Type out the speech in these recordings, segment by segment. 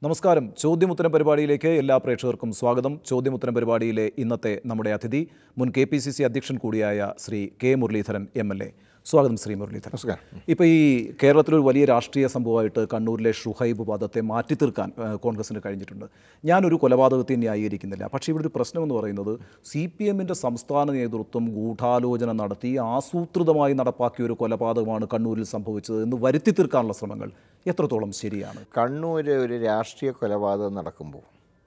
നമസ്കാരം ചോദ്യമുത്തരം പരിപാടിയിലേക്ക് എല്ലാ പ്രേക്ഷകർക്കും സ്വാഗതം ചോദ്യമുത്തരം പരിപാടിയിലെ ഇന്നത്തെ നമ്മുടെ അതിഥി മുൻ കെ പി സി സി അധ്യക്ഷൻ കൂടിയായ Shri K Muraleedharan M L A സ്വാഗതം ശ്രീ മുരളീധരൻ നമസ്കാരം ഇപ്പോൾ ഈ കേരളത്തിലൊരു വലിയ രാഷ്ട്രീയ സംഭവമായിട്ട് കണ്ണൂരിലെ ഷുഹൈബ് വാദത്തെ മാറ്റി തീർക്കാൻ ആ, കോൺഗ്രസിന് കഴിഞ്ഞിട്ടുണ്ട് ഞാനൊരു കൊലപാതകത്തെ ന്യായീകരിക്കുന്നില്ല പക്ഷേ ഇവിടെ ഒരു പ്രശ്നം എന്ന് പറയുന്നത് സി പി എമ്മിൻ്റെ സംസ്ഥാന നേതൃത്വം ഗൂഢാലോചന നടത്തി ആസൂത്രിതമായി നടപ്പാക്കിയ ഒരു കൊലപാതകമാണ് കണ്ണൂരിൽ സംഭവിച്ചത് എന്ന് വരുത്തി തീർക്കാനുള്ള ശ്രമങ്ങൾ എത്രത്തോളം ശരിയാണ് കണ്ണൂർ ഒരു രാഷ്ട്രീയ കൊലപാതകം നടക്കുമ്പോൾ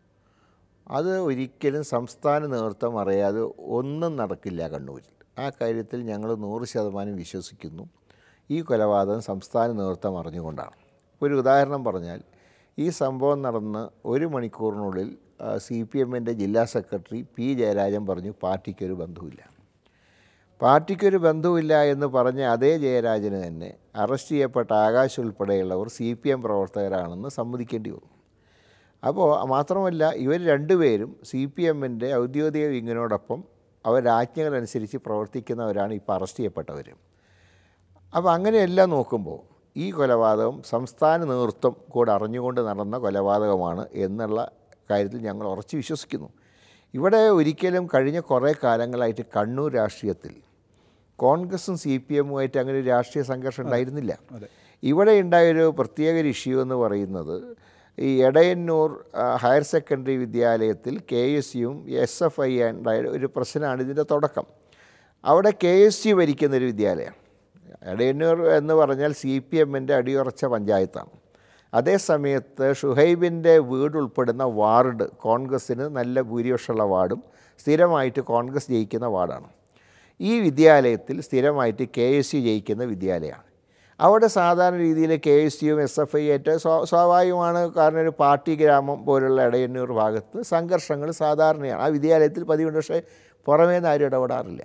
അത് ഒരിക്കലും സംസ്ഥാന നേതൃത്വം അറിയാതെ ഒന്നും നടക്കില്ല കണ്ണൂരിൽ ആ കാര്യത്തിൽ ഞങ്ങൾ നൂറ് ശതമാനം വിശ്വസിക്കുന്നു ഈ കൊലപാതകം സംസ്ഥാന നേതൃത്വം അറിഞ്ഞുകൊണ്ടാണ് ഒരു ഉദാഹരണം പറഞ്ഞാൽ ഈ സംഭവം നടന്ന് ഒരു മണിക്കൂറിനുള്ളിൽ സി പി എമ്മിൻ്റെ ജില്ലാ സെക്രട്ടറി പി ജയരാജൻ പറഞ്ഞു പാർട്ടിക്കൊരു ബന്ധവുമില്ല പാർട്ടിക്കൊരു ബന്ധവുമില്ല എന്ന് പറഞ്ഞ അതേ ജയരാജന് തന്നെ അറസ്റ്റ് ചെയ്യപ്പെട്ട ആകാശ് ഉൾപ്പെടെയുള്ളവർ സി പി എം പ്രവർത്തകരാണെന്ന് സമ്മതിക്കേണ്ടി വന്നു അപ്പോൾ മാത്രമല്ല ഇവർ രണ്ടുപേരും സി പി എമ്മിൻ്റെ ഔദ്യോഗിക വിങ്ങിനോടൊപ്പം അവരാജ്ഞകളനുസരിച്ച് പ്രവർത്തിക്കുന്നവരാണ് ഇപ്പോൾ അറസ്റ്റ് ചെയ്യപ്പെട്ടവർ അപ്പോൾ അങ്ങനെയെല്ലാം നോക്കുമ്പോൾ ഈ കൊലപാതകം സംസ്ഥാന നേതൃത്വം കൂടെ അറിഞ്ഞുകൊണ്ട് നടന്ന കൊലപാതകമാണ് എന്നുള്ള കാര്യത്തിൽ ഞങ്ങൾ ഉറച്ചു വിശ്വസിക്കുന്നു ഇവിടെ ഒരിക്കലും കഴിഞ്ഞ കുറേ കാലങ്ങളായിട്ട് കണ്ണൂർ രാഷ്ട്രീയത്തിൽ കോൺഗ്രസും സി പി എമ്മുമായിട്ട് അങ്ങനെ ഒരു രാഷ്ട്രീയ സംഘർഷം ഉണ്ടായിരുന്നില്ല ഇവിടെ ഉണ്ടായൊരു പ്രത്യേക ഒരു ഇഷ്യൂ എന്ന് പറയുന്നത് ഈ എടയന്നൂർ ആ, ഹയർ സെക്കൻഡറി വിദ്യാലയത്തിൽ കെ എസ് യുവും എസ് എഫ് ഐ ഉണ്ടായ ഒരു പ്രശ്നമാണ് ഇതിൻ്റെ തുടക്കം അവിടെ കെ എസ് യു ഭരിക്കുന്നൊരു വിദ്യാലയം എടയന്നൂർ എന്ന് പറഞ്ഞാൽ സി പി എമ്മിൻ്റെ അടിയുറച്ച പഞ്ചായത്താണ് അതേ സമയത്ത് ഷുഹൈബിൻ്റെ വീട് ഉൾപ്പെടുന്ന വാർഡ് കോൺഗ്രസ്സിന് നല്ല ഭൂരിപക്ഷമുള്ള വാർഡും സ്ഥിരമായിട്ട് കോൺഗ്രസ് ജയിക്കുന്ന വാർഡാണ് ഈ വിദ്യാലയത്തിൽ സ്ഥിരമായിട്ട് കെ എസ് യു ജയിക്കുന്ന വിദ്യാലയമാണ് അവിടെ സാധാരണ രീതിയിൽ കെ എസ് യുവും എസ് എഫ് ഐ ആയിട്ട് സ്വാ- സ്വാഭാവികമാണ് കാരണം ഒരു പാർട്ടി ഗ്രാമം പോലുള്ള ഇടയന്നൂർ ഭാഗത്ത് സംഘർഷങ്ങൾ സാധാരണയാണ് ആ വിദ്യാലയത്തിൽ പതിവുണ്ട് പക്ഷേ പുറമേ നിന്ന് ആരും ഇടപെടാറില്ല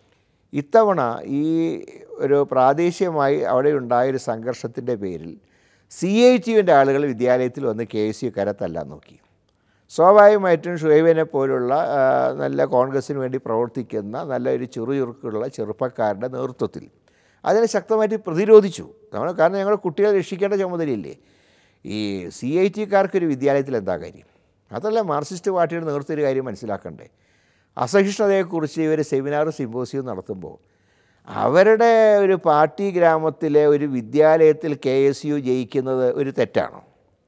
ഇത്തവണ ഈ ഒരു പ്രാദേശികമായി അവിടെ ഉണ്ടായൊരു സംഘർഷത്തിൻ്റെ പേരിൽ സി ഐ ടിയുവിൻ്റെ ആളുകൾ വിദ്യാലയത്തിൽ വന്ന് കെ എസ് യു കരത്തല്ലാൻ നോക്കി സ്വാഭാവികമായിട്ടും ഷുഹൈബിനെ പോലുള്ള ആ, നല്ല കോൺഗ്രസ്സിന് വേണ്ടി പ്രവർത്തിക്കുന്ന നല്ല ഒരു ചെറുചുറുക്കുള്ള ചെറുപ്പക്കാരുടെ നേതൃത്വത്തിൽ അതിനെ ശക്തമായിട്ട് പ്രതിരോധിച്ചു നമ്മൾ കാരണം ഞങ്ങൾ കുട്ടികളെ രക്ഷിക്കേണ്ട ചുമതലയില്ലേ ഈ സി ഐ ടിക്കാർക്കൊരു വിദ്യാലയത്തിൽ എന്താ കാര്യം അതല്ല മാർക്സിസ്റ്റ് പാർട്ടിയുടെ നേതൃത്വം ഒരു കാര്യം മനസ്സിലാക്കണ്ടേ അസഹിഷ്ണുതയെക്കുറിച്ച് ഇവർ സെമിനാറും സിമ്പോസിയും നടത്തുമ്പോൾ അവരുടെ ഒരു പാർട്ടി ഗ്രാമത്തിലെ ഒരു വിദ്യാലയത്തിൽ കെ എസ് യു ജയിക്കുന്നത് ഒരു തെറ്റാണോ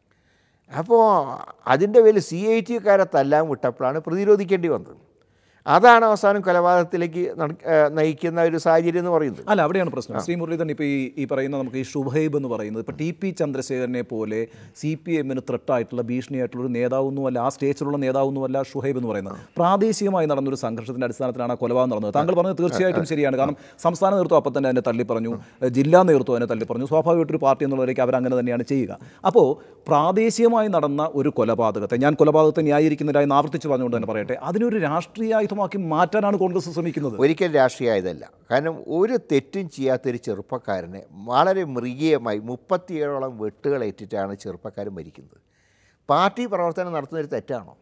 അപ്പോൾ അതിൻ്റെ പേരിൽ സി ഐ ടിക്കാരെ തല്ലാൻ വിട്ടപ്പോഴാണ് പ്രതിരോധിക്കേണ്ടി വന്നത് അതാണ് അവസാനം കൊലപാതകത്തിലേക്ക് നട- ഏഹ് നയിക്കുന്ന ഒരു സാഹചര്യം എന്ന് പറയുന്നത് അല്ല അവിടെയാണ് പ്രശ്നം ശ്രീ മുരളീധരൻ ഇപ്പോൾ ഈ ഈ പറയുന്ന നമുക്ക് ഈ ഷുഹൈബ് എന്ന് പറയുന്നത് ഇപ്പോൾ ടി പി ചന്ദ്രശേഖരനെ പോലെ സി പി എമ്മിന് ത്രെട്ടായിട്ടുള്ള ഭീഷണിയായിട്ടുള്ള ഒരു നേതാവൊന്നുമല്ല ആ സ്റ്റേജിലുള്ള നേതാവൊന്നുമല്ല ഷുഹൈബ് എന്ന് പറയുന്നത് പ്രാദേശികമായി നടന്നൊരു സംഘർഷത്തിന്റെ അടിസ്ഥാനത്തിലാണ് ആ കൊലപാതകം നടന്നത് താങ്കൾ പറഞ്ഞത് തീർച്ചയായിട്ടും ശരിയാണ് കാരണം സംസ്ഥാന നേതൃത്വം അപ്പം തന്നെ അതിനെ തള്ളി പറഞ്ഞു ജില്ലാ നേതൃത്വം അതിനെ തള്ളി പറഞ്ഞു സ്വാഭാവികമായിട്ടൊരു പാർട്ടി എന്നുള്ളവരേക്ക് അവരങ്ങനെ തന്നെയാണ് ചെയ്യുക അപ്പോൾ പ്രാദേശികമായി നടന്ന ഒരു കൊലപാതകത്തെ ഞാൻ കൊലപാതകത്തെ ന്യായീകരിക്കുന്നതിനായി ആവർത്തിച്ച് പറഞ്ഞുകൊണ്ട് തന്നെ പറയട്ടെ അതിനൊരു രാഷ്ട്രീയ ആയുധമാക്കി മാറ്റാനാണ് കോൺഗ്രസ് ശ്രമിക്കുന്നത് ഒരിക്കലും രാഷ്ട്രീയമായതല്ല കാരണം ഒരു തെറ്റും ചെയ്യാത്തൊരു ചെറുപ്പക്കാരനെ വളരെ മൃഗീയമായി മുപ്പത്തിയേഴോളം വെട്ടുകളേറ്റിട്ടാണ് ചെറുപ്പക്കാരൻ മരിക്കുന്നത് പാർട്ടി പ്രവർത്തനം നടത്തുന്നൊരു തെറ്റാണോ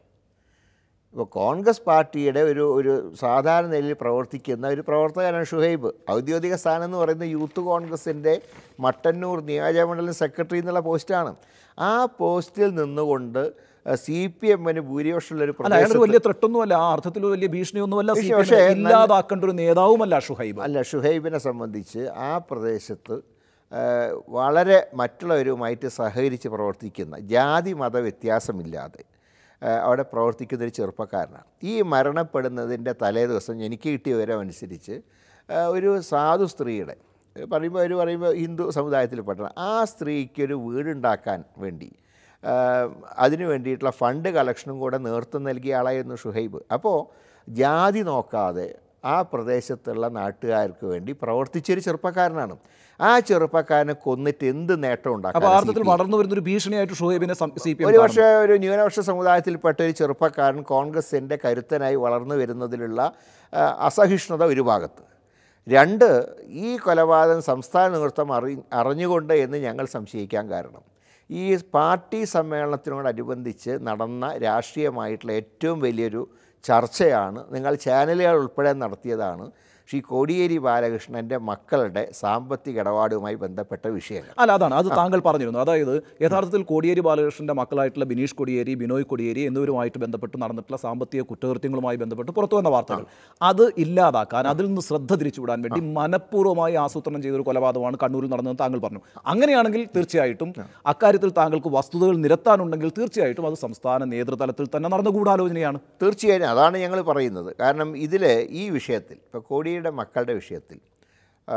ഇപ്പോൾ കോൺഗ്രസ് പാർട്ടിയുടെ ഒരു ഒരു സാധാരണ നിലയിൽ പ്രവർത്തിക്കുന്ന ഒരു പ്രവർത്തകനാണ് ഷുഹൈബ് ഔദ്യോഗിക സ്ഥാനം എന്ന് പറയുന്നത് യൂത്ത് കോൺഗ്രസിൻ്റെ മട്ടന്നൂർ നിയോജകമണ്ഡലം സെക്രട്ടറി എന്നുള്ള പോസ്റ്റാണ് ആ പോസ്റ്റിൽ നിന്നുകൊണ്ട് സി പി എമ്മിന് ഭൂരിപക്ഷമുള്ളൊരു അല്ല അയാളൊരു പ്രദേശത്ത് വലിയ ത്രട്ടൊന്നുമല്ല ആ അർത്ഥത്തിൽ ഒരു വലിയ ഭീഷണിയൊന്നുമല്ല പക്ഷേ- CPM നെ പക്ഷേ ഇല്ലാതാക്കേണ്ട ഒരു നേതാവുമല്ല ഷുഹൈബ് അല്ല ഷുഹൈബിനെ സംബന്ധിച്ച് ആ പ്രദേശത്ത് ആ, വളരെ മറ്റുള്ളവരുമായിട്ട് സഹകരിച്ച് പ്രവർത്തിക്കുന്ന ജാതി മത വ്യത്യാസമില്ലാതെ ആ, അവിടെ പ്രവർത്തിക്കുന്ന ഒരു ചെറുപ്പക്കാരനാണ് ഈ മരണപ്പെടുന്നതിൻ്റെ തലേ ദിവസം എനിക്ക് കിട്ടിയ വിവരം അനുസരിച്ച് ആ, ഒരു സാധു സ്ത്രീയുടെ പറയുമ്പോൾ അവർ പറയുമ്പോൾ ഹിന്ദു സമുദായത്തിൽപ്പെട്ട ആ സ്ത്രീക്ക് ഒരു വീടുണ്ടാക്കാൻ വേണ്ടി ആ, അതിനു വേണ്ടിയിട്ടുള്ള ഫണ്ട് കളക്ഷനും കൂടെ നേതൃത്വം നൽകിയ ആളായിരുന്നു ഷുഹൈബ് അപ്പോൾ ജാതി നോക്കാതെ ആ പ്രദേശത്തുള്ള നാട്ടുകാർക്ക് വേണ്ടി പ്രവർത്തിച്ചൊരു ചെറുപ്പക്കാരനാണ് ആ ചെറുപ്പക്കാരനെ കൊന്നിട്ട് എന്ത് നേട്ടം അപ്പൊ ഉണ്ടാക്കാം ആ അർത്ഥത്തിൽ വളർന്നു വരുന്ന ഒരു ഭീഷണിയായിട്ട് ഷുഹൈബിനെ സി പി എം ഒരു പക്ഷേ ഒരു ന്യൂനപക്ഷ സമുദായത്തിൽപ്പെട്ട ഒരു ചെറുപ്പക്കാരൻ കോൺഗ്രസിൻ്റെ കരുത്തനായി വളർന്നു വരുന്നതിലുള്ള ആ, അസഹിഷ്ണുത ഒരു ഭാഗത്ത് രണ്ട് ഈ കൊലപാതകം സംസ്ഥാന നേതൃത്വം അറി അറിഞ്ഞുകൊണ്ട് എന്ന് ഞങ്ങൾ സംശയിക്കാൻ കാരണം ഈ പാർട്ടി സമ്മേളനത്തിനോടനുബന്ധിച്ച് നടന്ന രാഷ്ട്രീയമായിട്ടുള്ള ഏറ്റവും വലിയൊരു ചർച്ചയാണ് നിങ്ങൾ ചാനലുകൾ ഉൾപ്പെടെ നടത്തിയതാണ് ശ്രീ കോടിയേരി ബാലകൃഷ്ണൻ്റെ മക്കളുടെ സാമ്പത്തിക ഇടപാടുമായി ബന്ധപ്പെട്ട വിഷയങ്ങൾ അല്ല അതാണ് അത് താങ്കൾ പറഞ്ഞിരുന്നു അതായത് യഥാർത്ഥത്തിൽ കോടിയേരി ബാലകൃഷ്ണന്റെ മക്കളായിട്ടുള്ള ബിനീഷ് കൊടിയേരി ബിനോയ് കൊടിയേരി എന്നിവരുമായിട്ട് ബന്ധപ്പെട്ട് നടന്നിട്ടുള്ള സാമ്പത്തിക കുറ്റകൃത്യങ്ങളുമായി ബന്ധപ്പെട്ട് പുറത്തു വന്ന വാർത്തകൾ അത് ഇല്ലാതാക്കാൻ അതിൽ നിന്ന് ശ്രദ്ധ തിരിച്ചുവിടാൻ വേണ്ടി മനഃപൂർവ്വമായി ആസൂത്രണം ചെയ്തൊരു കൊലപാതകമാണ് കണ്ണൂരിൽ നടന്നതെന്ന് താങ്കൾ പറഞ്ഞു അങ്ങനെയാണെങ്കിൽ തീർച്ചയായിട്ടും അക്കാര്യത്തിൽ താങ്കൾക്ക് വസ്തുതകൾ നിരത്താനുണ്ടെങ്കിൽ തീർച്ചയായിട്ടും അത് സംസ്ഥാന നേതൃതലത്തിൽ തന്നെ നടന്ന ഗൂഢാലോചനയാണ് തീർച്ചയായും അതാണ് ഞങ്ങൾ പറയുന്നത് കാരണം ഇതിൽ ഈ വിഷയത്തിൽ ഇപ്പോൾ കോടിയേരിയുടെ മക്കളുടെ വിഷയത്തിൽ ആ,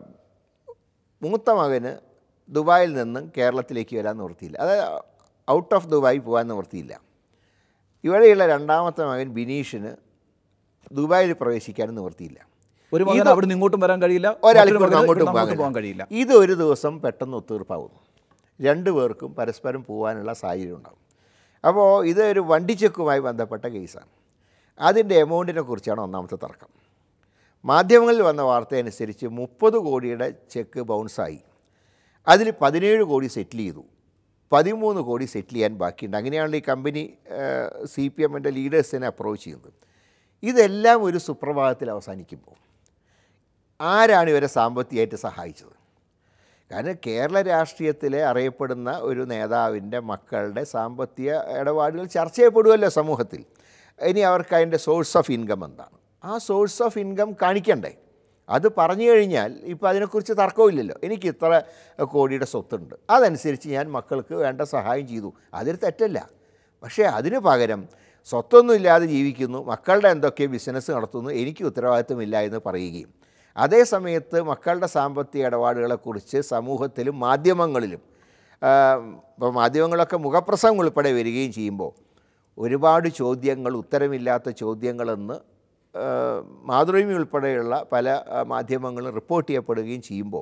മൂത്ത മകന് ദുബായിൽ നിന്നും കേരളത്തിലേക്ക് വരാൻ നിവൃത്തിയില്ല അതായത് ഔട്ട് ഓഫ് ദുബായി പോകാൻ നിവൃത്തിയില്ല ഇവിടെയുള്ള രണ്ടാമത്തെ മകൻ ബിനീഷിന് ദുബായിൽ പ്രവേശിക്കാൻ നിവൃത്തിയില്ല ഒരു മകൻ അവിടെ നിന്ന് ഇങ്ങോട്ടും വരാൻ കഴിയില്ല ഒരാൾക്ക് മറ്റൊരു മകന് അങ്ങോട്ടും ഇവിടുന്ന് പോകാൻ പോകാൻ കഴിയില്ല ഇത് ഒരു ദിവസം പെട്ടെന്ന് ഒത്തീർപ്പാവുന്നു രണ്ടു പേർക്കും പരസ്പരം പോകാനുള്ള സാഹചര്യം ഉണ്ടാകും അപ്പോൾ ഇത് ഒരു വണ്ടിച്ചെക്കുമായി ബന്ധപ്പെട്ട കേസാണ് അതിൻ്റെ എമൗണ്ടിനെ കുറിച്ചാണ് ഒന്നാമത്തെ തർക്കം മാധ്യമങ്ങളിൽ വന്ന വാർത്ത അനുസരിച്ച് മുപ്പത് കോടിയുടെ ചെക്ക് ബൗൺസായി അതിൽ പതിനേഴ് കോടി സെറ്റിൽ ചെയ്തു പതിമൂന്ന് കോടി സെറ്റിൽ ചെയ്യാൻ ബാക്കിയുണ്ട് അങ്ങനെയാണല്ലോ ഈ കമ്പനി സി പി എമ്മിൻ്റെ ലീഡേഴ്സിനെ അപ്രോച്ച് ചെയ്യുന്നത് ഇതെല്ലാം ഒരു സുപ്രഭാതത്തിൽ അവസാനിക്കുമ്പോൾ ആരാണ് ഇവരെ സാമ്പത്തികമായിട്ട് സഹായിച്ചത് കാരണം കേരള രാഷ്ട്രീയത്തിലെ അറിയപ്പെടുന്ന ഒരു നേതാവിൻ്റെ മക്കളുടെ സാമ്പത്തിക ഇടപാടുകൾ ചർച്ച ചെയ്യപ്പെടുമല്ലോ സമൂഹത്തിൽ ഇനി അവർക്ക് അതിൻ്റെ സോഴ്സ് ഓഫ് ഇൻകം എന്താണ് ആ സോഴ്സ് ഓഫ് ഇൻകം കാണിക്കണ്ടേ അത് പറഞ്ഞു കഴിഞ്ഞാൽ ഇപ്പോൾ അതിനെക്കുറിച്ച് തർക്കമില്ലല്ലോ എനിക്ക് ഇത്ര കോടിയുടെ സ്വത്തുണ്ട് അതനുസരിച്ച് ഞാൻ മക്കൾക്ക് വേണ്ട സഹായം ചെയ്തു അതൊരു തെറ്റല്ല പക്ഷേ അതിന് പകരം സ്വത്തൊന്നും ഇല്ലാതെ ജീവിക്കുന്നു മക്കളുടെ എന്തൊക്കെ ബിസിനസ് നടത്തുന്നു എനിക്ക് ഉത്തരവാദിത്വമില്ല എന്ന് പറയുകയും അതേ സമയത്ത് മക്കളുടെ സാമ്പത്തിക ഇടപാടുകളെക്കുറിച്ച് സമൂഹത്തിലും മാധ്യമങ്ങളിലും ഇപ്പോൾ മാധ്യമങ്ങളൊക്കെ മുഖപ്രസംഗം ഉൾപ്പെടെ വരികയും ചെയ്യുമ്പോൾ ഒരുപാട് ചോദ്യങ്ങൾ ഉത്തരമില്ലാത്ത ചോദ്യങ്ങളെന്ന് ആ, മാതൃഭൂമി ഉൾപ്പെടെയുള്ള പല ആ, മാധ്യമങ്ങളും റിപ്പോർട്ട് ചെയ്യപ്പെടുകയും ചെയ്യുമ്പോൾ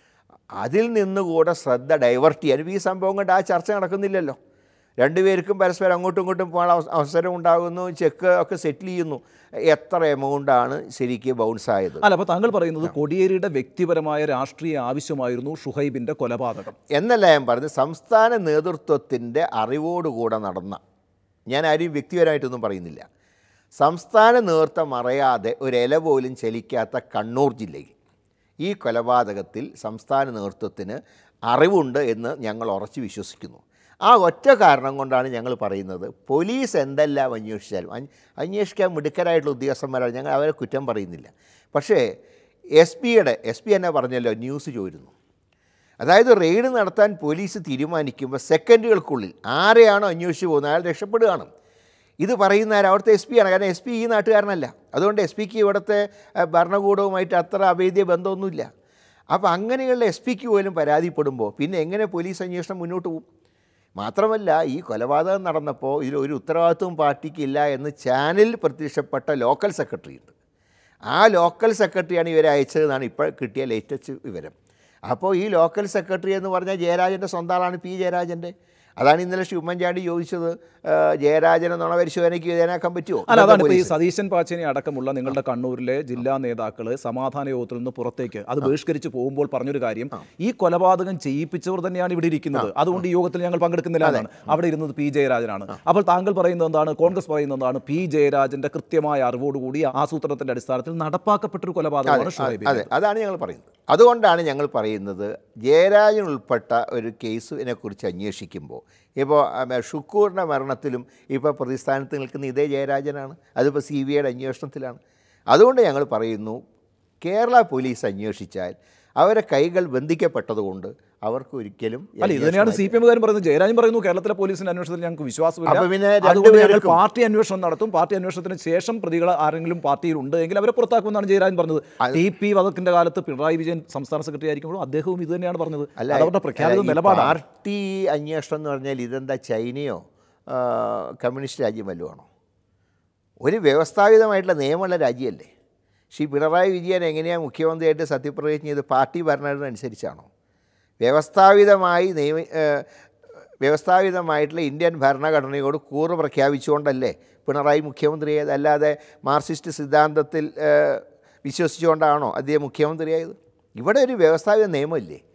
അതിൽ നിന്നുകൂടെ ശ്രദ്ധ ഡൈവേർട്ട് ചെയ്യാൻ ഇപ്പോൾ ഈ സംഭവം കൊണ്ട് ആ ചർച്ച നടക്കുന്നില്ലല്ലോ രണ്ടുപേർക്കും പരസ്പരം അങ്ങോട്ടും ഇങ്ങോട്ടും പോകാൻ അവസ- അവസരം ഉണ്ടാകുന്നു ചെക്ക് ഒക്കെ സെറ്റിൽ ചെയ്യുന്നു എത്ര എമൗണ്ടാണ് ശരിക്കും ബൗൺസ് ആയത് അല്ല അപ്പോൾ താങ്കൾ പറയുന്നത് കോടിയേരിയുടെ വ്യക്തിപരമായ രാഷ്ട്രീയ ആവശ്യമായിരുന്നു ഷുഹൈബിന്റെ കൊലപാതകം എന്നല്ല ഞാൻ പറഞ്ഞത് സംസ്ഥാന നേതൃത്വത്തിൻ്റെ അറിവോടുകൂടെ നടന്ന ഞാൻ ആരെയും വ്യക്തിപരമായിട്ടൊന്നും പറയുന്നില്ല സംസ്ഥാന നേതൃത്വം അറിയാതെ ഒരു ഇല പോലും ചലിക്കാത്ത കണ്ണൂർ ജില്ലയിൽ ഈ കൊലപാതകത്തിൽ സംസ്ഥാന നേതൃത്വത്തിന് അറിവുണ്ട് എന്ന് ഞങ്ങൾ ഉറച്ചു വിശ്വസിക്കുന്നു ആ ഒറ്റ കാരണം കൊണ്ടാണ് ഞങ്ങൾ പറയുന്നത് പോലീസ് എന്തെല്ലാം അന്വേഷിച്ചാലും അന്വ- അന്വേഷിക്കാൻ മിടുക്കരായിട്ടുള്ള ഉദ്യോഗസ്ഥന്മാരാണ് ഞങ്ങൾ അവരെ കുറ്റം പറയുന്നില്ല പക്ഷേ എസ് പിയുടെ എസ് പി എന്നെ പറഞ്ഞല്ലോ ന്യൂസ് ചോരുന്നു അതായത് റെയ്ഡ് നടത്താൻ പോലീസ് തീരുമാനിക്കുമ്പോൾ സെക്കൻഡുകൾക്കുള്ളിൽ ആരെയാണോ അന്വേഷിച്ച് പോകുന്നത് അയാൾ രക്ഷപ്പെടുകയാണ് ഇത് പറയുന്ന ആര് അവിടുത്തെ എസ് പി ആണ് കാരണം എസ് പി ഈ നാട്ടുകാരനല്ല അതുകൊണ്ട് എസ് പിക്ക് ഇവിടുത്തെ അഹ്, ഭരണകൂടവുമായിട്ട് അത്ര അഭേദ്യ ബന്ധമൊന്നുമില്ല അപ്പോൾ അങ്ങനെയുള്ള എസ് പിക്ക് പോലും പരാതിപ്പെടുമ്പോൾ പിന്നെ എങ്ങനെ പോലീസ് അന്വേഷണം മുന്നോട്ട് പോകും മാത്രമല്ല ഈ കൊലപാതകം നടന്നപ്പോൾ ഇതിൽ ഒരു ഉത്തരവാദിത്വവും പാർട്ടിക്കില്ല എന്ന് ചാനലിൽ പ്രത്യക്ഷപ്പെട്ട ലോക്കൽ സെക്രട്ടറി ഉണ്ട് ആ ലോക്കൽ സെക്രട്ടറിയാണ് ഇവരെ അയച്ചതെന്നാണ് ഇപ്പോൾ കിട്ടിയ ലേറ്റസ്റ്റ് വിവരം അപ്പോൾ ഈ ലോക്കൽ സെക്രട്ടറി എന്ന് പറഞ്ഞാൽ ജയരാജൻ്റെ സ്വന്തം ആളാണ് പി ജയരാജൻ്റെ അതാണ് ഇന്നലെ ശ്രീ ഉമ്മൻചാണ്ടി ചോദിച്ചത് ആ, ജയരാജൻ എന്നുള്ള പരിശോധനയ്ക്ക് വിധേയനാക്കാൻ പറ്റുമോ അല്ല അതാണ് ഇപ്പോൾ ഈ പോലീസ്. സതീശൻ പാച്ചേനി അടക്കമുള്ള നിങ്ങളുടെ കണ്ണൂരിലെ ജില്ലാ നേതാക്കൾ സമാധാന യോഗത്തിൽ നിന്ന് പുറത്തേക്ക് അത് ബഹിഷ്കരിച്ച് പോകുമ്പോൾ പറഞ്ഞൊരു കാര്യം ഈ കൊലപാതകം ചെയ്യിപ്പിച്ചവർ തന്നെയാണ് ഇവിടെ ഇരിക്കുന്നത് അതുകൊണ്ട് ഈ യോഗത്തിൽ ഞങ്ങൾ പങ്കെടുക്കുന്നില്ല എന്നാണ് അവിടെ ഇരുന്നത് പി ജയരാജനാണ് അപ്പോൾ താങ്കൾ പറയുന്നത് എന്താണ് കോൺഗ്രസ് പറയുന്നത് എന്താണ് പി ജയരാജന്റെ കൃത്യമായ അറിവോടുകൂടി ആസൂത്രണത്തിന്റെ അടിസ്ഥാനത്തിൽ നടപ്പാക്കപ്പെട്ടൊരു കൊലപാതകമാണ് ഷുഹൈബ് അതെ അതാണ് ഞങ്ങൾ പറയുന്നത് അതുകൊണ്ടാണ് ഞങ്ങൾ പറയുന്നത് ജയരാജൻ ഉൾപ്പെട്ട ഒരു കേസിനെ കുറിച്ച് അന്വേഷിക്കുമ്പോൾ ഇപ്പോൾ ഷുക്കൂറിൻ്റെ മരണത്തിലും ഇപ്പോൾ പ്രതിസ്ഥാനത്ത് നിൽക്കുന്ന ഇതേ ജയരാജനാണ് അതിപ്പോൾ സി ബി ഐയുടെ അന്വേഷണത്തിലാണ് അതുകൊണ്ട് ഞങ്ങൾ പറയുന്നു കേരള പോലീസ് അന്വേഷിച്ചാൽ അവരെ കൈകൾ ബന്ധിക്കപ്പെട്ടതുകൊണ്ട് അവർക്ക് ഒരിക്കലും ഈ അല്ല ഇത് തന്നെയാണ് സി പി എമ്മുകാരും പറയുന്നത് ജയരാജൻ പറയുന്നു കേരളത്തിലെ പോലീസിന്റെ അന്വേഷണത്തിൽ ഞങ്ങൾക്ക് വിശ്വാസമില്ല അപ്പോൾ പിന്നെ അതുകൊണ്ട് ഞങ്ങൾ രണ്ടുപേർക്കും- പാർട്ടി അന്വേഷണം നടത്തും പാർട്ടി അന്വേഷണത്തിന് ശേഷം പ്രതികൾ ആരെങ്കിലും പാർട്ടിയിൽ ഉണ്ട് എങ്കിൽ അവരെ പുറത്താക്കുമെന്നാണ് ജയരാജൻ പറഞ്ഞത് ടി പി വധക്കിന്റെ കാലത്ത് പിണറായി വിജയൻ സംസ്ഥാന സെക്രട്ടറി ആയിരിക്കുമ്പോഴും അദ്ദേഹവും ഇത് തന്നെയാണ് പറഞ്ഞത് അല്ല അത് അവരുടെ പ്രഖ്യാപിത അല്ല, ഈ നിലപാടാണ് പാർട്ടി അന്വേഷണം എന്ന് പറഞ്ഞാൽ ഇതെന്താ ചൈനയോ ആ, കമ്മ്യൂണിസ്റ്റ് രാജ്യം വല്ലതും ആണോ ഒരു വ്യവസ്ഥാപിതമായിട്ടുള്ള നിയമമുള്ള രാജ്യമല്ലേ ശ്രീ പിണറായി വിജയൻ എങ്ങനെയാണ് മുഖ്യമന്ത്രിയായിട്ട് സത്യപ്രതിജ്ഞ ചെയ്ത് പാർട്ടി ഭരണഘടന വ്യവസ്ഥാപിതമായി നിയമ ആ, വ്യവസ്ഥാപിതമായിട്ടുള്ള ഇന്ത്യൻ ഭരണഘടനയോട് കൂറ് പ്രഖ്യാപിച്ചുകൊണ്ടല്ലേ പിണറായി മുഖ്യമന്ത്രിയായത് അല്ലാതെ മാർക്സിസ്റ്റ് സിദ്ധാന്തത്തിൽ ആ, വിശ്വസിച്ചുകൊണ്ടാണോ അദ്ദേഹം മുഖ്യമന്ത്രിയായത് ഇവിടെ ഒരു വ്യവസ്ഥാപിത നിയമമില്ലേ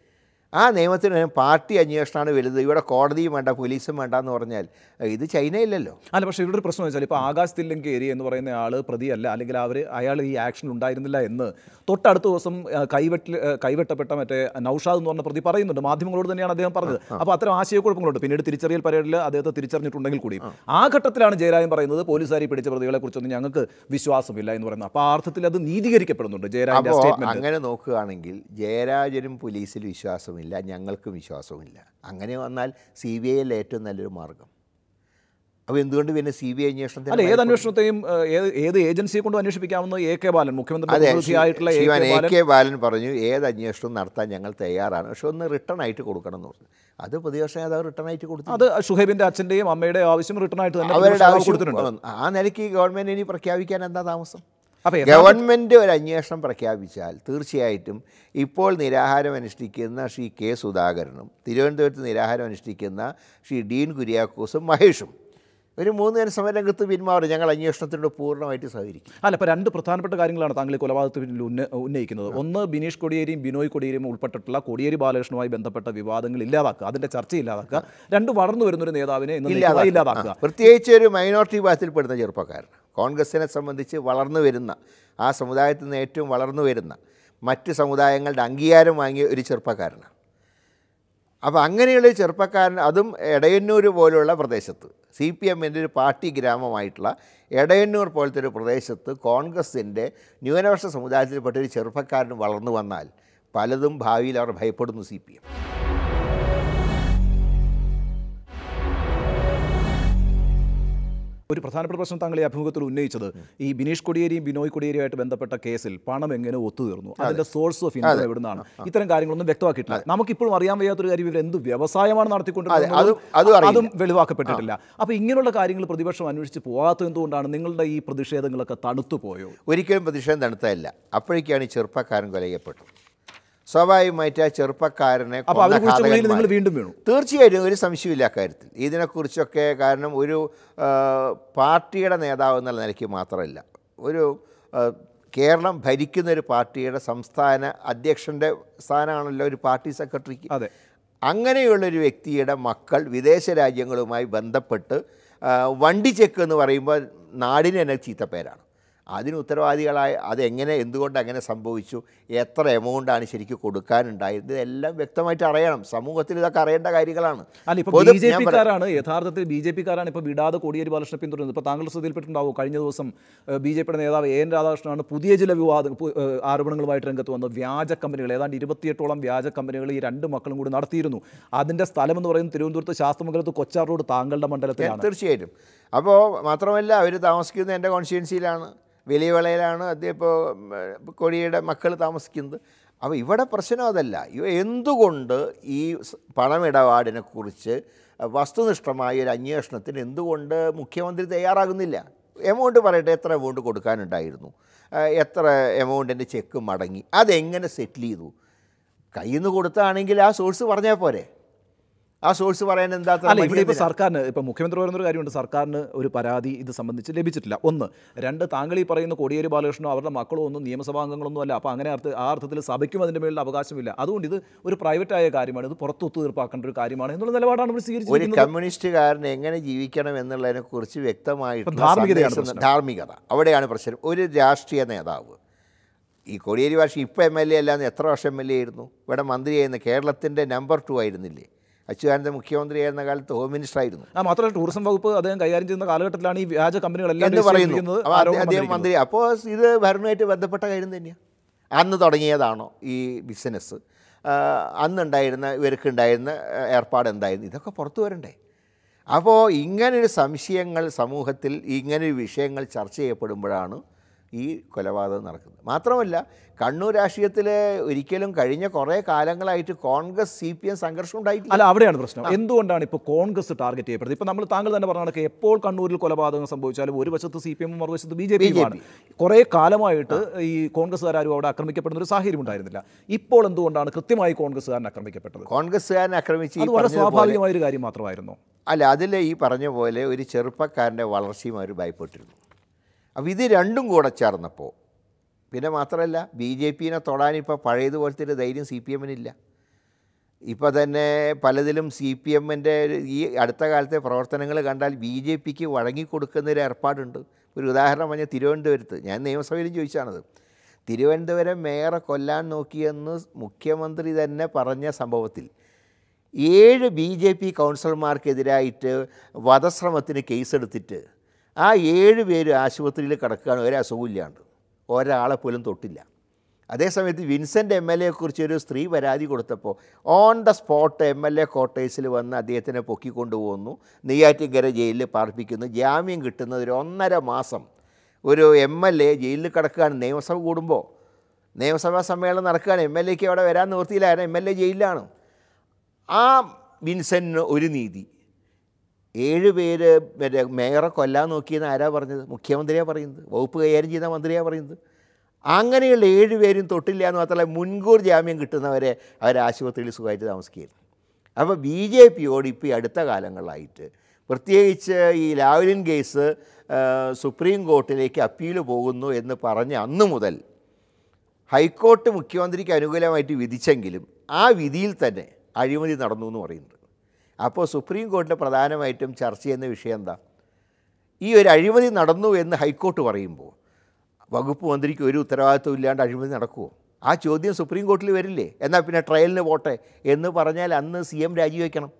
ആ നിയമത്തിന് പാർട്ടി അന്വേഷണമാണ് വലുത് ഇവിടെ കോടതിയും വേണ്ട പോലീസും വേണ്ട എന്ന് പറഞ്ഞാൽ ഇത് ചൈനയില്ലല്ലോ അല്ല പക്ഷേ ഇവിടെ ഒരു പ്രശ്നം വെച്ചാൽ ഇപ്പോൾ ആകാശ് തില്ലങ്കേരി എന്ന് പറയുന്ന ആൾ പ്രതിയല്ല അല്ലെങ്കിൽ അവർ അയാൾ ഈ ആക്ഷനിൽ ഉണ്ടായിരുന്നില്ല എന്ന് തൊട്ടടുത്ത ദിവസം ആ, കൈവെട്ടിൽ ആ, കൈവെട്ടപ്പെട്ട മറ്റേ നൌഷാദ് എന്ന് പറഞ്ഞ പ്രതി പറയുന്നുണ്ട് മാധ്യമങ്ങളോട് തന്നെയാണ് അദ്ദേഹം പറഞ്ഞത് അപ്പോൾ അത്തരം ആശയക്കുഴപ്പങ്ങളുണ്ട് പിന്നീട് തിരിച്ചറിയൽ പരേഡിൽ അദ്ദേഹത്തെ തിരിച്ചറിഞ്ഞിട്ടുണ്ടെങ്കിൽ കൂടി ആ ഘട്ടത്തിലാണ് ജയരാജൻ പറയുന്നത് പോലീസുകാരി പിടിച്ച പ്രതികളെ കുറിച്ചൊന്നും ഞങ്ങൾക്ക് വിശ്വാസമില്ല എന്ന് പറയുന്നത് അപ്പോൾ ആ അർത്ഥത്തിൽ അത് നീതീകരിക്കപ്പെടുന്നുണ്ട് ജയരാജന്റെ അപ്പോൾ സ്റ്റേറ്റ്മെന്റ് അങ്ങനെ നോക്കുകയാണെങ്കിൽ ജയരാജനും പോലീസിൽ വിശ്വാസമില്ല ഞങ്ങൾക്കും വിശ്വാസമില്ല അങ്ങനെ വന്നാൽ സി ബി ഐയിൽ ഏറ്റവും നല്ലൊരു മാർഗം അപ്പോൾ എന്തുകൊണ്ട് പിന്നെ സി ബി ഐ അന്വേഷണത്തിന് അല്ല ഏത് അന്വേഷണത്തെയും ആ, ഏത് ഏത് ഏജൻസിയെ കൊണ്ടും അന്വേഷിപ്പിക്കാമെന്ന് എ കെ ബാലൻ മുഖ്യമന്ത്രി അതെ പ്രതിനിധിയായിട്ടുള്ള A Sivan K A Balan K Balan പറഞ്ഞു ഏത് അന്വേഷണവും നടത്താൻ ഞങ്ങൾ തയ്യാറാണ് പക്ഷെ ഒന്ന് റിട്ടേൺ ആയിട്ട് കൊടുക്കണം എന്ന് പറഞ്ഞു അത് പ്രതിപക്ഷ നേതാവ് റിട്ടേൺ ആയിട്ട് കൊടുത്തു അത് ഷുഹൈബിന്റെ അച്ഛന്റെയും അമ്മയുടെ ആവശ്യം റിട്ടേൺ ആയിട്ട് തന്നെ അവരുടെ പ്രതിപക്ഷ നേതാവ് ആവശ്യം കൊടുത്തിട്ടുണ്ട് ആ നിലയ്ക്ക് ഗവൺമെൻറ് ഇനി പ്രഖ്യാപിക്കാൻ എന്താ താമസം അപ്പൊ യഥാർത്ഥ- ഗവൺമെൻറ് ഒരു അന്വേഷണം പ്രഖ്യാപിച്ചാൽ തീർച്ചയായിട്ടും ഇപ്പോൾ നിരാഹാരം അനുഷ്ഠിക്കുന്ന ശ്രീ കെ സുധാകരനും തിരുവനന്തപുരത്ത് നിരാഹാരം അനുഷ്ഠിക്കുന്ന ശ്രീ ഡീൻ കുര്യാക്കോസും മഹേഷും ഒരു മൂന്ന് നേരം സമരരംഗത്ത് പിന്മാറും ഞങ്ങൾ അന്വേഷണത്തിനോട് പൂർണ്ണമായിട്ട് സഹകരിക്കും അല്ല ഇപ്പോൾ രണ്ട് പ്രധാനപ്പെട്ട കാര്യങ്ങളാണ് താങ്കൾ ഈ കൊലപാതകത്തിന് പിന്നിൽ ഉന്ന ഉന്നയിക്കുന്നത് ഒന്ന് ബിനീഷ് കൊടിയേരിയും ബിനോയ് കൊടിയേരിയും ഉൾപ്പെട്ടിട്ടുള്ള കൊടിയേരി ബാലകൃഷ്ണനുമായി ബന്ധപ്പെട്ട വിവാദങ്ങൾ ഇല്ലാതാക്കുക അതിന്റെ ചർച്ച ഇല്ലാതാക്കുക രണ്ട് വളർന്നു വരുന്ന ഒരു നേതാവിനെ ഇന്ന് ഇല്ലാതാക്കുക. ഇല്ലാതാക്കുക ആ, പ്രത്യേകിച്ച് ഒരു മൈനോറിറ്റി വിഭാഗത്തിൽപ്പെടുന്ന ചെറുപ്പക്കാരൻ കോൺഗ്രസിനെ സംബന്ധിച്ച് വളർന്നു വരുന്ന ആ സമുദായത്തിൽ നിന്ന് ഏറ്റവും വളർന്നു വരുന്ന മറ്റ് സമുദായങ്ങളുടെ അംഗീകാരം വാങ്ങിയ ഒരു ചെറുപ്പക്കാരനാണ് അപ്പോൾ അങ്ങനെയുള്ള ഒരു ചെറുപ്പക്കാരൻ അതും എടയന്നൂർ പോലുള്ള പ്രദേശത്ത് സി പി എമ്മിൻ്റെ ഒരു പാർട്ടി ഗ്രാമമായിട്ടുള്ള എടയന്നൂർ പോലത്തെ ഒരു പ്രദേശത്ത് കോൺഗ്രസിൻ്റെ ന്യൂനപക്ഷ സമുദായത്തിൽപ്പെട്ട ഒരു ചെറുപ്പക്കാരൻ വളർന്നു വന്നാൽ പലതും ഭാവിയിൽ അവർ ഭയപ്പെടുന്നു സി പി എം ഒരു പ്രധാനപ്പെട്ട പ്രശ്നം താങ്കൾ ഈ അഭിമുഖത്തിൽ ഉന്നയിച്ചത് ഈ ബിനീഷ് കൊടിയേരിയും ബിനോയ് കൊടിയേരിയുമായിട്ട് ബന്ധപ്പെട്ട കേസിൽ പണം എങ്ങനെ ഒത്തുതീർന്നു അതിന്റെ സോഴ്സ് ഓഫ് ഇൻകം എവിടുന്നാണ് ഇത്തരം കാര്യങ്ങളൊന്നും വ്യക്തമാക്കിയിട്ടില്ല നമുക്കിപ്പോഴും അറിയാൻ വയ്യാത്തൊരു കാര്യം ഇവർ എന്ത് വ്യവസായമാണ് അതെ, നടത്തിക്കൊണ്ടിരുന്നത് അതും- അതും അറിയില്ല. അതും വെളിവാക്കപ്പെട്ടിട്ടില്ല അപ്പോൾ ഇങ്ങനെയുള്ള കാര്യങ്ങൾ പ്രതിപക്ഷം അന്വേഷിച്ച് പോകാത്തത് എന്തുകൊണ്ടാണ് നിങ്ങളുടെ ഈ പ്രതിഷേധങ്ങളൊക്കെ തണുത്തു പോയോ ഒരിക്കലും പ്രതിഷേധം തണുത്തതല്ല അപ്പോഴേക്കാണ് ഈ ചെറുപ്പക്കാരൻ കൊലയ്യപ്പെട്ടത് സ്വാഭാവികമായിട്ട് ആ ചെറുപ്പക്കാരനെ അപ്പോൾ അവർ കൊന്ന കുറിച്ച കുഴിയിൽ ഘാതകന്മാർ- നിങ്ങൾ വീണ്ടും വീണു തീർച്ചയായിട്ടും ഒരു സംശയമില്ല അക്കാര്യത്തിൽ ഇതിനെക്കുറിച്ചൊക്കെ കാരണം ഒരു ആ, പാർട്ടിയുടെ നേതാവ് എന്നുള്ള നിലയ്ക്ക് മാത്രമല്ല ഒരു ആ, കേരളം ഭരിക്കുന്ന ഒരു പാർട്ടിയുടെ സംസ്ഥാന അധ്യക്ഷൻ്റെ സ്ഥാനമാണല്ലോ ഒരു പാർട്ടി സെക്രട്ടറിക്ക് അതെ അങ്ങനെയുള്ളൊരു വ്യക്തിയുടെ മക്കൾ വിദേശ രാജ്യങ്ങളുമായി ബന്ധപ്പെട്ട് ആ, വണ്ടി ചെക്ക് എന്ന് പറയുമ്പോൾ നാടിന് തന്നെ ചീത്തപ്പേരാണ് അതിന് ഉത്തരവാദികളായ അതെങ്ങനെ എന്തുകൊണ്ട് അങ്ങനെ സംഭവിച്ചു എത്ര എമൗണ്ടാണ് ശരിക്കും കൊടുക്കാനുണ്ടായത് ഇതെല്ലാം വ്യക്തമായിട്ട് അറിയണം സമൂഹത്തിൽ ഇതൊക്കെ അറിയേണ്ട കാര്യങ്ങളാണ് അല്ല ഇപ്പോൾ പൊതു- ബി ജെ ഞാൻ പറയാം. പിക്കാരാണ് യഥാർത്ഥത്തിൽ ബി ജെ പിക്കാരാണ് ഇപ്പോൾ വിടാതെ കോടിയേരി ബാലകൃഷ്ണനെ പിന്തുടരുന്നത് ഇപ്പോൾ താങ്കൾ ശ്രദ്ധയിൽപ്പെട്ടിട്ടുണ്ടാവും കഴിഞ്ഞ ദിവസം ബി ജെ പിയുടെ നേതാവ് എ എൻ രാധാകൃഷ്ണനാണ് പുതിയ ചില വിവാദ പു- ഏഹ് ആരോപണങ്ങളുമായിട്ട് രംഗത്ത് വന്നത് വ്യാജ കമ്പനികൾ ഏതാണ്ട് ഇരുപത്തിയെട്ടോളം വ്യാജ കമ്പനികൾ ഈ രണ്ട് മക്കളും കൂടി നടത്തിയിരുന്നു അതിൻ്റെ സ്ഥലം എന്ന് പറയുന്നത് തിരുവനന്തപുരത്ത് ശാസ്ത്രമംഗലത്ത് കൊച്ചാർ റോഡ് താങ്കളുടെ മണ്ഡലത്തിലാണ് തീർച്ചയായിട്ടും അപ്പോൾ മാത്രമല്ല അവർ താമസിക്കുന്നത് എൻ്റെ കോൺസ്റ്റിറ്റ്യൻസിയിലാണ് വലിയ വിളയിലാണ് അദ്ദേഹം ഇപ്പോൾ കൊടിയുടെ മക്കൾ താമസിക്കുന്നത് അപ്പോൾ ഇവിടെ പ്രശ്നം അതല്ല ഇവ എന്തുകൊണ്ട് ഈ സ് പണമിടപാടിനെക്കുറിച്ച് വസ്തുനിഷ്ഠമായ ഒരു അന്വേഷണത്തിന് എന്തുകൊണ്ട് മുഖ്യമന്ത്രി തയ്യാറാകുന്നില്ല എമൗണ്ട് പറയട്ടെ എത്ര എമൗണ്ട് കൊടുക്കാനുണ്ടായിരുന്നു ആ, എത്ര എമൗണ്ടിൻ്റെ ചെക്ക് മടങ്ങി അതെങ്ങനെ സെറ്റിൽ ചെയ്തു കയ്യിൽ നിന്ന് കൊടുത്താണെങ്കിൽ ആ സോഴ്സ് പറഞ്ഞാൽ പോരെ ആ സോഴ്സ് പറയാൻ എന്താ അത്ര അല്ല ഇവിടെ മടി ഇപ്പോൾ എന്തിനാ? സർക്കാരിന് ഇപ്പോൾ മുഖ്യമന്ത്രി പറയുന്ന ഒരു കാര്യമുണ്ട് സർക്കാരിന് ഒരു പരാതി ഇത് സംബന്ധിച്ച് ലഭിച്ചിട്ടില്ല ഒന്ന് രണ്ട് താങ്കൾ ഈ പറയുന്ന കോടിയേരി ബാലകൃഷ്ണനോ അവരുടെ മക്കളോ ഒന്നും നിയമസഭാംഗങ്ങളൊന്നും അല്ല അപ്പോൾ അങ്ങനെ അർത്ഥ ആ അർത്ഥത്തിൽ സഭയ്ക്കും അതിൻ്റെ മേളിൽ അവകാശമില്ല അതുകൊണ്ട് ഇത് ഒരു പ്രൈവറ്റ് ആയ കാര്യമാണ് ഇത് പുറത്ത് ഒത്തുതീർപ്പാക്കേണ്ട ഒരു കാര്യമാണ് എന്നുള്ള നിലപാടാണ് ഇവിടെ ഒരു സ്വീകരിച്ചിരിക്കുന്നത് കമ്മ്യൂണിസ്റ്റുകാരൻ എങ്ങനെ ജീവിക്കണം എന്നുള്ളതിനെ കുറിച്ച് വ്യക്തമായിട്ടുള്ള ധാർമ്മികതയാണ് സന്ദേശം- പ്രശ്നം. ധാർമ്മികത അവിടെയാണ് പ്രശ്നം ഒരു രാഷ്ട്രീയ നേതാവ് ഈ കോടിയേരി ഭാഷ ഇപ്പോൾ എം എൽ എ അല്ലാന്ന് എത്ര വർഷം എം എൽ എ ആയിരുന്നു ഇവിടെ മന്ത്രിയായിരുന്നു കേരളത്തിൻ്റെ നമ്പർ ടു ആയിരുന്നില്ലേ അച്യുതാനന്ദ മുഖ്യമന്ത്രിയായിരുന്ന കാലത്ത് ഹോം മിനിസ്റ്റർ ആയിരുന്നു ആ മാത്രമല്ല ടൂറിസം വകുപ്പ് അദ്ദേഹം കൈകാര്യം ചെയ്യുന്ന കാലഘട്ടത്തിലാണ് ഈ വ്യാജ കമ്പനികളെല്ലാം എന്ന് പറയുന്നു രജിസ്റ്റർ അപ്പോൾ ആരോപണം അദ്ദേഹം വന്നിരിക്കുന്നത്. മന്ത്രി അപ്പോൾ ഇത് ഭരണമായിട്ട് ബന്ധപ്പെട്ട കാര്യം തന്നെയാണ് അന്ന് തുടങ്ങിയതാണോ ഈ ബിസിനസ് അന്നുണ്ടായിരുന്ന ഇവർക്കുണ്ടായിരുന്ന ആ, ഏർപ്പാട് എന്തായിരുന്നു ഇതൊക്കെ പുറത്തു വരണ്ടേ അപ്പോൾ ഇങ്ങനൊരു സംശയങ്ങൾ സമൂഹത്തിൽ ഇങ്ങനൊരു വിഷയങ്ങൾ ചർച്ച ചെയ്യപ്പെടുമ്പോഴാണ് ഈ കൊലപാതകം നടക്കുന്നത് മാത്രമല്ല കണ്ണൂർ രാഷ്ട്രീയത്തിൽ ഒരിക്കലും കഴിഞ്ഞ കുറേ കാലങ്ങളായിട്ട് കോൺഗ്രസ് സി പി എം സംഘർഷം ഉണ്ടായിട്ടില്ല അല്ല അവിടെയാണ് പ്രശ്നം എന്തുകൊണ്ടാണ് ഇപ്പോൾ കോൺഗ്രസ് ടാർഗറ്റ് ചെയ്യപ്പെടുന്നത് ഇപ്പോൾ നമ്മൾ താങ്കൾ തന്നെ പറഞ്ഞ കണക്ക് എപ്പോൾ കണ്ണൂരിൽ കൊലപാതകം സംഭവിച്ചാലും ഒരു വശത്ത് സി പി എമ്മും മറുവശത്ത് ബി ജെ പിയുമാണ് കുറേ കാലമായിട്ട് ഈ കോൺഗ്രസ്സുകാരും അവിടെ ആക്രമിക്കപ്പെടുന്ന ഒരു സാഹചര്യം ഉണ്ടായിരുന്നില്ല ഇപ്പോൾ എന്തുകൊണ്ടാണ് കൃത്യമായി കോൺഗ്രസ്സുകാരൻ ആക്രമിക്കപ്പെട്ടത് കോൺഗ്രസ്സുകാരനെ ആക്രമിച്ച് ഈ അത് വളരെ പറഞ്ഞതുപോലെ സ്വാഭാവികമായ ഒരു കാര്യം മാത്രമായിരുന്നു അല്ല അതിൽ ഈ പറഞ്ഞ പോലെ ഒരു ചെറുപ്പക്കാരൻ്റെ വളർച്ചയും അവർ ഭയപ്പെട്ടിരുന്നു അപ്പോൾ ഇത് രണ്ടും കൂടെ ചേർന്നപ്പോൾ പിന്നെ മാത്രമല്ല ബി ജെ പിനെ തൊടാനിപ്പോൾ പഴയതുപോലത്തെ ഒരു ധൈര്യം സി പി എമ്മിനില്ല ഇപ്പോൾ തന്നെ പലതിലും സി പി എമ്മിൻ്റെ ഈ അടുത്ത കാലത്തെ പ്രവർത്തനങ്ങൾ കണ്ടാൽ ബി ജെ പിക്ക് വഴങ്ങിക്കൊടുക്കുന്ന ഒരു ഏർപ്പാടുണ്ട് ഒരു ഉദാഹരണം പറഞ്ഞാൽ തിരുവനന്തപുരത്ത് ഞാൻ നിയമസഭയിലും ചോദിച്ചാണത് തിരുവനന്തപുരം മേയറെ കൊല്ലാൻ നോക്കിയെന്ന് മുഖ്യമന്ത്രി തന്നെ പറഞ്ഞ സംഭവത്തിൽ ഏഴ് ബി ജെ പി കൗൺസിലർമാർക്കെതിരായിട്ട് വധശ്രമത്തിന് കേസെടുത്തിട്ട് ആ ഏഴ് പേര് ആശുപത്രിയിൽ കിടക്കുകയാണ് ഒരു അസുഖമില്ലാണ്ട് ഒരാളെ പോലും തൊട്ടില്ല അതേസമയത്ത് വിൻസെൻ്റ് എം എൽ എയെക്കുറിച്ച് ഒരു സ്ത്രീ പരാതി കൊടുത്തപ്പോൾ on the spot M L A ക്വാർട്ടേഴ്സിൽ വന്ന് അദ്ദേഹത്തിനെ പൊക്കിക്കൊണ്ടുപോകുന്നു നെയ്യാറ്റിങ്കര ജയിലിൽ പാർപ്പിക്കുന്നു ജാമ്യം കിട്ടുന്നത് ഒരു ഒന്നര മാസം ഒരു എം എൽ എ ജയിലിൽ കിടക്കുകയാണ് നിയമസഭ കൂടുമ്പോൾ നിയമസഭാ സമ്മേളനം നടക്കുകയാണ് എം എൽ എക്ക് അവിടെ വരാൻ നിവൃത്തിയില്ലായിരുന്നു എം എൽ എ ജയിലിലാണ് ആ വിൻസെൻറ്റിന് ഒരു നീതി ഏഴ് പേര് മറ്റേ മേയറെ കൊല്ലാൻ നോക്കിയെന്ന് ആരാ പറഞ്ഞത് മുഖ്യമന്ത്രിയാണ് പറയുന്നത് വകുപ്പ് കൈകാര്യം ചെയ്ത മന്ത്രിയാണ് പറയുന്നത് അങ്ങനെയുള്ള ഏഴ് പേരും തൊട്ടില്ല എന്ന് മാത്രമല്ല മുൻകൂർ ജാമ്യം കിട്ടുന്നവരെ അവർ ആശുപത്രിയിൽ സുഖമായിട്ട് താമസിക്കുകയായിരുന്നു അപ്പോൾ ബി ജെ പിയോട് ഇപ്പോൾ ഈ അടുത്ത കാലങ്ങളിലായിട്ട് പ്രത്യേകിച്ച് ഈ ലാവ്ലിൻ കേസ് ആ, സുപ്രീം കോർട്ടിലേക്ക് അപ്പീൽ പോകുന്നു എന്ന് പറഞ്ഞ അന്ന് മുതൽ ഹൈക്കോർട്ട് മുഖ്യമന്ത്രിക്ക് അനുകൂലമായിട്ട് വിധിച്ചെങ്കിലും ആ വിധിയിൽ തന്നെ അഴിമതി നടന്നു എന്ന് പറയുന്നുണ്ട് അപ്പോൾ സുപ്രീം കോർട്ടിൽ പ്രധാനമായിട്ടും ചർച്ച ചെയ്യുന്ന വിഷയം എന്താ ഈ ഒരു അഴിമതി നടന്നു എന്ന് ഹൈക്കോർട്ട് പറയുമ്പോൾ വകുപ്പ് മന്ത്രിക്ക് ഒരു ഉത്തരവാദിത്വം ഇല്ലാണ്ട് അഴിമതി നടക്കുമോ ആ ചോദ്യം സുപ്രീം കോർട്ടിൽ വരില്ലേ എന്നാൽ പിന്നെ ട്രയലിന് പോട്ടെ എന്ന് പറഞ്ഞാൽ അന്ന് സി എം രാജിവെക്കണം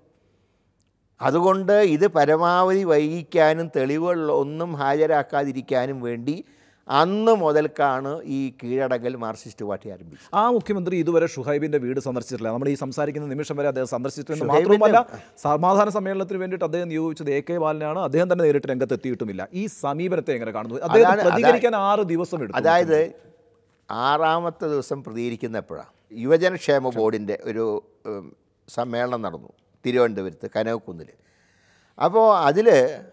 അതുകൊണ്ട് ഇത് പരമാവധി വൈകിക്കാനും തെളിവുകൾ ഒന്നും ഹാജരാക്കാതിരിക്കാനും വേണ്ടി അന്ന് മുതൽക്കാണ് ഈ കീഴടങ്ങൽ മാർക്സിസ്റ്റ് പാർട്ടി ആരംഭിച്ചത് ആ മുഖ്യമന്ത്രി ഇതുവരെ ഷുഹൈബിന്റെ വീട് സന്ദർശിച്ചിട്ടില്ല നമ്മൾ ഈ സംസാരിക്കുന്ന നിമിഷം വരെ അദ്ദേഹം സന്ദർശിച്ചിട്ടുണ്ട് ഷുഹൈബിന്റെ- മാത്രമല്ല സമാധാന സമ്മേളനത്തിന് വേണ്ടിയിട്ട് അദ്ദേഹം നിയോഗിച്ചത് എ കെ ബാലനാണ് അദ്ദേഹം തന്നെ നേരിട്ട് രംഗത്ത് എത്തിയിട്ടുമില്ല ഈ സമീപനത്തെ എങ്ങനെ കാണുന്നു അദ്ദേഹം അതാണ്- പ്രതികരിക്കാൻ ആറ് ദിവസം എടുത്തു അതായത് ആറാമത്തെ ദിവസം പ്രതികരിക്കുന്നപ്പോഴാണ് യുവജനക്ഷേമ ബോർഡിൻ്റെ ഒരു ഉം, സമ്മേളനം നടന്നു തിരുവനന്തപുരത്ത് കനകക്കുന്നിൽ അപ്പോൾ അതിൽ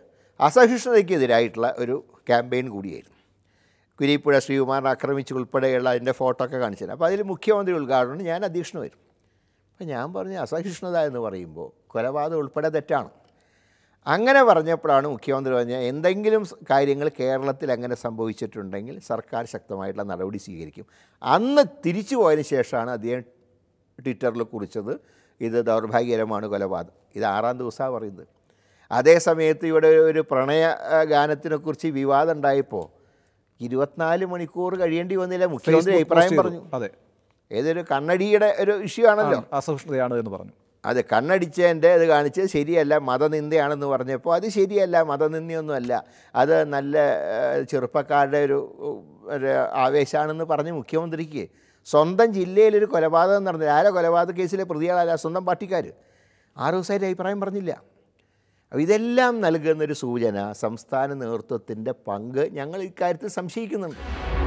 അസഹിഷ്ണുതയ്ക്കെതിരായിട്ടുള്ള ഒരു ക്യാമ്പയിൻ കൂടിയായിരുന്നു കുരിപ്പുഴ ശ്രീകുമാറിനെ ആക്രമിച്ച് ഉൾപ്പെടെയുള്ള അതിൻ്റെ ഫോട്ടോ ഒക്കെ കാണിച്ചത് അപ്പോൾ അതിൽ മുഖ്യമന്ത്രി ഉദ്ഘാടനം ഞാൻ അധ്യക്ഷനുമായിരുന്നു അപ്പോൾ ഞാൻ പറഞ്ഞു അസഹിഷ്ണുത എന്ന് പറയുമ്പോൾ കൊലപാതകം ഉൾപ്പെടെ തെറ്റാണ് അങ്ങനെ പറഞ്ഞപ്പോഴാണ് മുഖ്യമന്ത്രി പറഞ്ഞ എന്തെങ്കിലും സ് കാര്യങ്ങൾ കേരളത്തിൽ അങ്ങനെ സംഭവിച്ചിട്ടുണ്ടെങ്കിൽ സർക്കാർ ശക്തമായിട്ടുള്ള നടപടി സ്വീകരിക്കും അന്ന് തിരിച്ചു പോയതിന് ശേഷമാണ് അദ്ദേഹം ട്വിറ്ററിൽ കുറിച്ചത് ഇത് ദൗർഭാഗ്യകരമാണ് കൊലപാതകം ഇത് ആറാം ദിവസമാണ് പറയുന്നത് അതേ സമയത്ത് ഇവിടെ ഒരു പ്രണയ ആ, ഗാനത്തിനെക്കുറിച്ച് വിവാദം ഉണ്ടായപ്പോൾ ഇരുപത്തിനാല് മണിക്കൂർ കഴിയേണ്ടി വന്നില്ല മുഖ്യമന്ത്രി Facebook അഭിപ്രായം post പറഞ്ഞു ചെയ്തു. അതെ ഏതൊരു കണ്ണടിയുടെ ഒരു ഇഷ്യൂ ആണല്ലോ അസഹിഷ്ണുതയാണ് എന്ന് പറഞ്ഞു അത് കണ്ണടിച്ചതിൻ്റെ ഇത് കാണിച്ചത് ശരിയല്ല മതനിന്ദയാണെന്ന് പറഞ്ഞപ്പോൾ അത് ശരിയല്ല മതനിന്ദയൊന്നുമല്ല അത് നല്ല ഏഹ്, ചെറുപ്പക്കാരുടെ ഒരു ഒരു ആവേശമാണെന്ന് പറഞ്ഞ് മുഖ്യമന്ത്രിക്ക് സ്വന്തം ജില്ലയിലൊരു കൊലപാതകം നടന്നില്ല ആരോ കൊലപാതക കേസിലെ പ്രതികളല്ല സ്വന്തം പാർട്ടിക്കാർ ആറ് ദിവസമായിട്ട് അഭിപ്രായം പറഞ്ഞില്ല അപ്പോൾ ഇതെല്ലാം നൽകുന്നൊരു സൂചന സംസ്ഥാന നേതൃത്വത്തിൻ്റെ പങ്ക് ഞങ്ങൾ ഇക്കാര്യത്തിൽ സംശയിക്കുന്നുണ്ട്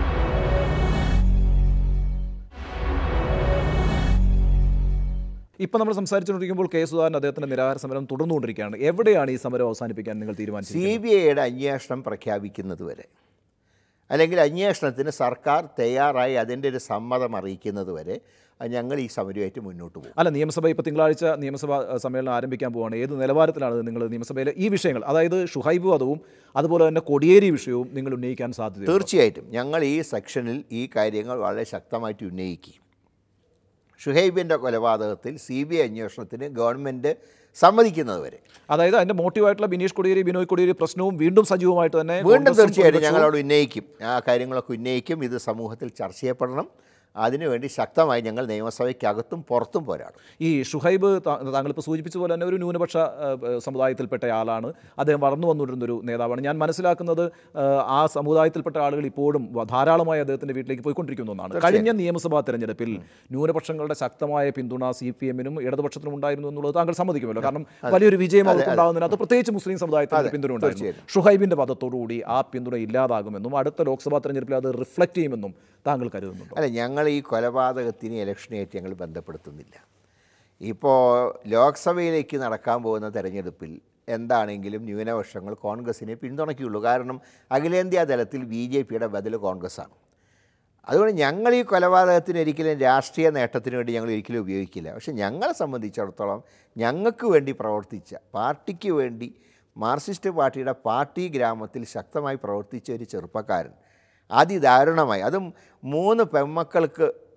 ഇപ്പം നമ്മൾ സംസാരിച്ചുകൊണ്ടിരിക്കുമ്പോൾ കെ സുധാകരൻ അദ്ദേഹത്തിന്റെ നിരാഹാര സമരം തുടർന്നുകൊണ്ടിരിക്കുകയാണ് എവിടെയാണ് ഈ സമരം അവസാനിപ്പിക്കാൻ നിങ്ങൾ തീരുമാനിച്ചത് സി ബി ഐയുടെ അന്വേഷണം പ്രഖ്യാപിക്കുന്നത് വരെ അല്ലെങ്കിൽ അന്വേഷണത്തിന് സർക്കാർ തയ്യാറായി അതിൻ്റെ ഒരു സമ്മതം അറിയിക്കുന്നത് വരെ ഞങ്ങൾ ഈ സമരമായിട്ട് മുന്നോട്ട് പോകും അല്ല നിയമസഭ ഇപ്പോൾ തിങ്കളാഴ്ച നിയമസഭ അഹ്, സമ്മേളനം ആരംഭിക്കാൻ പോവുകയാണ് ഏത് നിലവാരത്തിലാണ് നിങ്ങൾ നിയമസഭയിലെ ഈ വിഷയങ്ങൾ അതായത് ഷുഹൈബ് വധവും അതുപോലെ തന്നെ കൊടിയേരി വിഷയവും നിങ്ങൾ ഉന്നയിക്കാൻ സാധ്യത തീർച്ചയായിട്ടും ഞങ്ങൾ ഈ സെക്ഷനിൽ ഈ കാര്യങ്ങൾ വളരെ ശക്തമായിട്ട് ഉന്നയിക്കും ഷുഹൈബിൻ്റെ കൊലപാതകത്തിൽ സി ബി ഐ അന്വേഷണത്തിന് ഗവൺമെൻറ് സമ്മതിക്കുന്നത് വരെ അതായത് അതിന്റെ മോട്ടീവായിട്ടുള്ള ബിനീഷ് കൊടിയേരി ബിനോയ് കൊടിയേരി പ്രശ്നവും വീണ്ടും സജീവമായിട്ട് തന്നെ വീണ്ടും കോൺഗ്രസും തീർച്ചയായിട്ടും പ്രതിപക്ഷവും ഞങ്ങളോട് ഉന്നയിക്കും ആ കാര്യങ്ങളൊക്കെ ഉന്നയിക്കും ഇത് സമൂഹത്തിൽ ചർച്ച ചെയ്യപ്പെടണം അതിനുവേണ്ടി ശക്തമായി ഞങ്ങൾ നിയമസഭയ്ക്കകത്തും പുറത്തും പോരാടും ഈ ഷുഹൈബ് താ- താങ്കളിപ്പോൾ സൂചിപ്പിച്ച പോലെ തന്നെ ഒരു ന്യൂനപക്ഷ ആ, ആ, സമുദായത്തിൽപ്പെട്ട ആളാണ് അദ്ദേഹം വളർന്നു വന്നുകൊണ്ടിരുന്ന ഒരു നേതാവാണ് ഞാൻ മനസ്സിലാക്കുന്നത് ആ, ആ സമുദായത്തിൽപ്പെട്ട ആളുകൾ ഇപ്പോഴും വ- ധാരാളമായി അദ്ദേഹത്തിന്റെ വീട്ടിലേക്ക് പോയിക്കൊണ്ടിരിക്കുന്ന ഒന്നാണ് കഴിഞ്ഞ നിയമസഭാ തെരഞ്ഞെടുപ്പിൽ ന്യൂനപക്ഷങ്ങളുടെ ശക്തമായ പിന്തുണ സി പി എമ്മിനും ഇടതുപക്ഷത്തിനും ഉണ്ടായിരുന്നു എന്നുള്ളത് താങ്കൾ സമ്മതിക്കുമല്ലോ കാരണം വലിയൊരു വിജയം അവർക്ക് ഉണ്ടാകുന്നതിനകത്ത് പ്രത്യേകിച്ച് മുസ്ലിം സമുദായത്തിന്റെ പിന്തുണ ഉണ്ടായിരുന്നു ഷുഹൈബിന്റെ പദത്തോടുകൂടി ആ പിന്തുണ ഇല്ലാതാകുമെന്നും അടുത്ത ലോക്സഭാ തെരഞ്ഞെടുപ്പിൽ അത് റിഫ്ലക്ട് ചെയ്യുമെന്നും താങ്കൾ കരുതുന്നുണ്ടോ അല്ല ഞങ്ങൾ ഈ കൊലപാതകത്തിന് ഇലക്ഷനായിട്ട് ഞങ്ങൾ ബന്ധപ്പെടുത്തുന്നില്ല ഇപ്പോൾ ലോക്സഭയിലേക്ക് നടക്കാൻ പോകുന്ന തെരഞ്ഞെടുപ്പിൽ എന്താണെങ്കിലും ന്യൂനപക്ഷങ്ങൾ കോൺഗ്രസിനെ പിന്തുണയ്ക്കുകയുള്ളൂ കാരണം അഖിലേന്ത്യാ തലത്തിൽ ബി ജെ പിയുടെ ബദൽ കോൺഗ്രസ്സാണ് അതുകൊണ്ട് ഞങ്ങൾ ഈ കൊലപാതകത്തിന് ഒരിക്കലും രാഷ്ട്രീയ നേട്ടത്തിന് വേണ്ടി ഞങ്ങൾ ഒരിക്കലും ഉപയോഗിക്കില്ല പക്ഷേ ഞങ്ങളെ സംബന്ധിച്ചിടത്തോളം ഞങ്ങൾക്ക് വേണ്ടി പ്രവർത്തിച്ച പാർട്ടിക്ക് വേണ്ടി മാർക്സിസ്റ്റ് പാർട്ടിയുടെ പാർട്ടി ഗ്രാമത്തിൽ ശക്തമായി പ്രവർത്തിച്ച ഒരു ചെറുപ്പക്കാരൻ അതിദാരുണമായി അതും മൂന്ന് പെൺമക്കൾക്ക്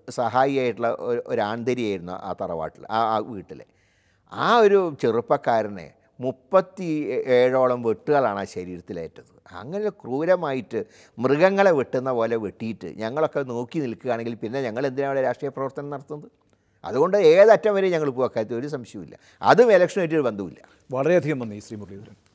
സഹായിയായിട്ടുള്ള ഒരു ഒരു ആന്തരിയായിരുന്നു ആ തറവാട്ടിൽ ആ ആ വീട്ടിൽ ആ ഒരു ചെറുപ്പക്കാരനെ മുപ്പത്തി ഏഴോളം വെട്ടുകളാണ് ആ ശരീരത്തിലേറ്റത് അങ്ങനെ ക്രൂരമായിട്ട് മൃഗങ്ങളെ വെട്ടുന്ന പോലെ വെട്ടിയിട്ട് ഞങ്ങളൊക്കെ നോക്കി നിൽക്കുകയാണെങ്കിൽ പിന്നെ ഞങ്ങൾ എന്തിനാണ് അവിടെ രാഷ്ട്രീയ പ്രവർത്തനം നടത്തുന്നത് അതുകൊണ്ട് ഏതറ്റം വരെ ഞങ്ങൾ പോകാത്ത ഒരു സംശയവുമില്ല അതും ഇലക്ഷനായിട്ട് ഒരു ബന്ധവുമില്ല വളരെയധികം നന്ദി ശ്രീ മുരളീധരൻ